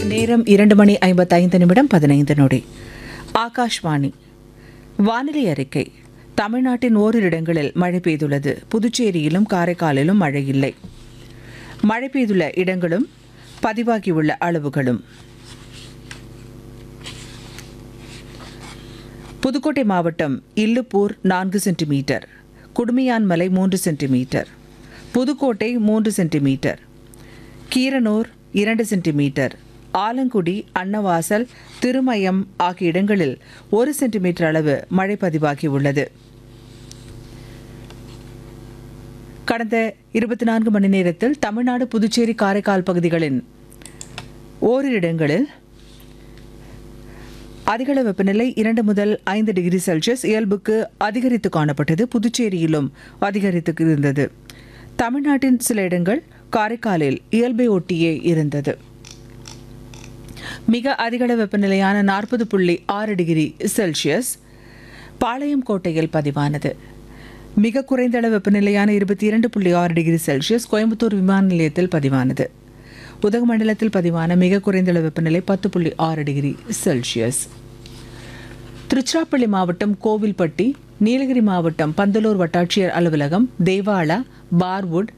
நேரம் இரண்டு மணி ஐம்பத்தைந்து நிமிடம் பதினைந்து நொடி ஆகாஷ்வாணி வானிலை அறிக்கை தமிழ்நாட்டின் ஓரிரு இடங்களில் மழை பெய்துள்ளது புதுச்சேரியிலும் காரைக்காலிலும் மழை இல்லை மழை பெய்துள்ள இடங்களும் பதிவாகியுள்ள அளவுகளும் புதுக்கோட்டை மாவட்டம் இல்லுப்பூர் நான்கு சென்டிமீட்டர் குடுமியான்மலை மூன்று சென்டிமீட்டர் புதுக்கோட்டை மூன்று சென்டிமீட்டர் கீரனூர் இரண்டு சென்டிமீட்டர் ஆலங்குடி அன்னவாசல் திருமயம் ஆகிய இடங்களில் ஒரு சென்டிமீட்டர் அளவு மழை பதிவாகியுள்ளது கடந்த இருபத்தி நான்கு மணி நேரத்தில் தமிழ்நாடு புதுச்சேரி காரைக்கால் பகுதிகளின் ஓரிரு இடங்களில் அதிகள வெப்பநிலை இரண்டு முதல் ஐந்து டிகிரி செல்சியஸ் இயல்புக்கு அதிகரித்து காணப்பட்டது புதுச்சேரியிலும் அதிகரித்து இருந்தது தமிழ்நாட்டின் சில இடங்கள் காரைக்காலில் இயல்பை ஒட்டியே இருந்தது மிக அதிகள வெப்பநிலையான நாற்பது புள்ளி ஆறு டிகிரி செல்சியஸ் பாளையம் கோட்டையில் பதிவானது மிக குறைந்த அளவு வெப்பநிலையான இருபத்தி இரண்டு புள்ளி ஆறு டிகிரி செல்சியஸ் கோயம்புத்தூர் விமான நிலையத்தில் பதிவானது உதகமண்டலத்தில் பதிவான மிக குறைந்த அளவு வெப்பநிலை பத்து புள்ளி ஆறு டிகிரி செல்சியஸ் திருச்சிராப்பள்ளி மாவட்டம் கோவில்பட்டி நீலகிரி மாவட்டம் பந்தலூர் வட்டாட்சியர் அலுவலகம் தேவாலா பார்வுட்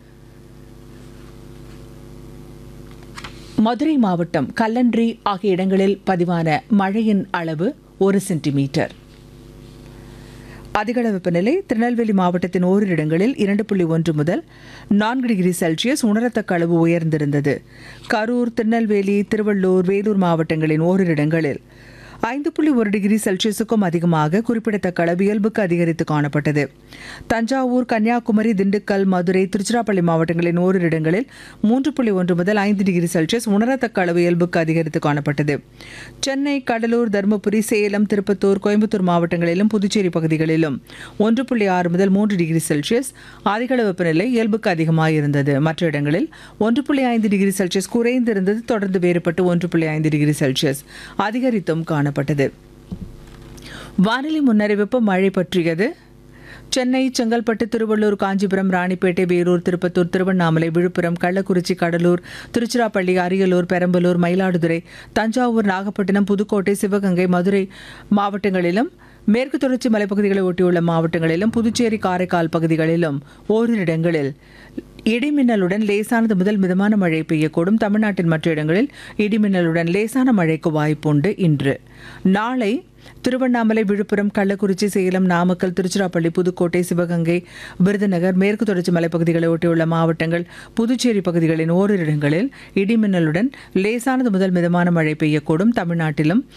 மதுரை மாவட்டம் கல்லன்றி ஆகிய இடங்களில் பதிவான மழையின் அளவு ஒரு சென்டிமீட்டர் அதிகள வெப்பநிலை திருநெல்வேலி மாவட்டத்தின் ஓரிரு இடங்களில் இரண்டு புள்ளி ஒன்று முதல் நான்கு டிகிரி செல்சியஸ் உணரத்தக்க அளவு உயர்ந்திருந்தது கரூர் திருநெல்வேலி திருவள்ளூர் வேலூர் மாவட்டங்களின் ஓரிரு இடங்களில் ஐந்து புள்ளி ஒரு டிகிரி செல்சியஸுக்கும் அதிகமாக குறிப்பிடத்தக்க அளவு இயல்புக்கு அதிகரித்து காணப்பட்டது தஞ்சாவூர் கன்னியாகுமரி திண்டுக்கல் மதுரை திருச்சிராப்பள்ளி மாவட்டங்களின் ஓரிரு இடங்களில் மூன்று புள்ளி ஒன்று முதல் ஐந்து டிகிரி செல்சியஸ் உணரத்தக்க அளவு இயல்புக்கு அதிகரித்து காணப்பட்டது சென்னை கடலூர் தருமபுரி சேலம் திருப்பத்தூர் கோயம்புத்தூர் மாவட்டங்களிலும் புதுச்சேரி பகுதிகளிலும் ஒன்று புள்ளி ஆறு முதல் மூன்று டிகிரி செல்சியஸ் அதிகள வெப்பநிலை இயல்புக்கு அதிகமாக இருந்தது மற்ற இடங்களில் ஒன்று புள்ளி ஐந்து டிகிரி செல்சியஸ் குறைந்திருந்தது தொடர்ந்து வேறுபட்டு ஒன்று புள்ளி ஐந்து டிகிரி செல்சியஸ் அதிகரித்தும் காணப்பட்டது வானிலை முன்னறிவிப்பு மழை பற்றியது சென்னை செங்கல்பட்டு திருவள்ளூர் காஞ்சிபுரம் ராணிப்பேட்டை வேலூர் திருப்பத்தூர் திருவண்ணாமலை விழுப்புரம் கள்ளக்குறிச்சி கடலூர் திருச்சிராப்பள்ளி அரியலூர் பெரம்பலூர் மயிலாடுதுறை தஞ்சாவூர் நாகப்பட்டினம் புதுக்கோட்டை சிவகங்கை மதுரை மாவட்டங்களிலும் மேற்கு தொடர்ச்சி மலைப்பகுதிகளை ஒட்டியுள்ள மாவட்டங்களிலும் புதுச்சேரி காரைக்கால் பகுதிகளிலும் ஓரிரு இடங்களில் இடிமின்னலுடன் லேசானது முதல் மிதமான மழை பெய்யக்கூடும் தமிழ்நாட்டின் மற்ற இடங்களில் இடிமின்னலுடன் லேசான மழைக்கு வாய்ப்புண்டு இன்று நாளை திருவண்ணாமலை விழுப்புரம் கள்ளக்குறிச்சி சேலம் நாமக்கல் திருச்சிராப்பள்ளி புதுக்கோட்டை சிவகங்கை விருதுநகர் மேற்கு தொடர்ச்சி மலைப்பகுதிகளை ஒட்டியுள்ள மாவட்டங்கள் புதுச்சேரி பகுதிகளின் ஓரிரு இடங்களில் இடிமின்னலுடன் லேசானது முதல் மிதமான மழை பெய்யக்கூடும் தமிழ்நாட்டிலும்